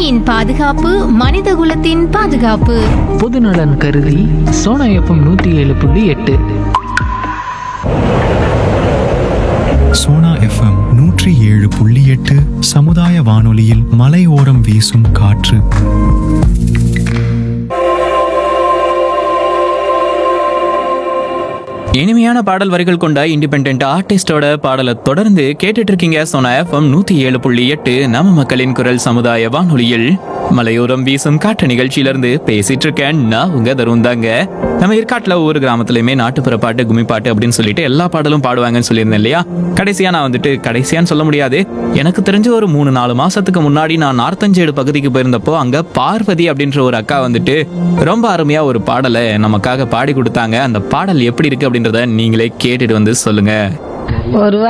பூமியின் பாதுகாப்பு மனிதகுலத்தின் பாதுகாப்பு பொதுநலன் கருதி சோனா எஃப்எம் நூற்றி ஏழு புள்ளி எட்டு சோனா எஃப்எம் நூற்றி ஏழு புள்ளி எட்டு சமுதாய வானொலியில் மலையோரம் வீசும் காற்று இனிமையான பாடல் வரிகள் கொண்ட இண்டிபெண்ட் ஆர்டிஸ்டோட பாடலை தொடர்ந்து கேட்டுட்டு இருக்கீங்க சோனா எஃப்எம் நூத்தி ஏழு புள்ளி எட்டு நம்ம மக்களின் குரல் சமுதாய வானொலியில் மலையோரம் வீசும் காற்று நிகழ்ச்சியில இருந்து பேசிட்டு இருக்கேன் நான் உங்க தருண் தாங்க நம்ம ஏற்காட்டுல ஒவ்வொரு கிராமத்துலயுமே நாட்டுப்புற பாட்டு கும்மி பாட்டு அப்படின்னு சொல்லிட்டு எல்லா பாடலும் பாடுவாங்கன்னு சொல்லியிருந்தேன் இல்லையா கடைசியா நான் வந்துட்டு கடைசியான்னு சொல்ல முடியாது எனக்கு தெரிஞ்ச ஒரு மூணு நாலு மாசத்துக்கு முன்னாடி நான் நார்த்தஞ்சேடு பகுதிக்கு போயிருந்தப்போ அங்க பார்வதி அப்படின்ற ஒரு அக்கா வந்துட்டு ரொம்ப அருமையா ஒரு பாடலை நமக்காக பாடி கொடுத்தாங்க அந்த பாடல் எப்படி இருக்கு அப்படின்றத நீங்களே கேட்டுட்டு வந்து சொல்லுங்க ஒரு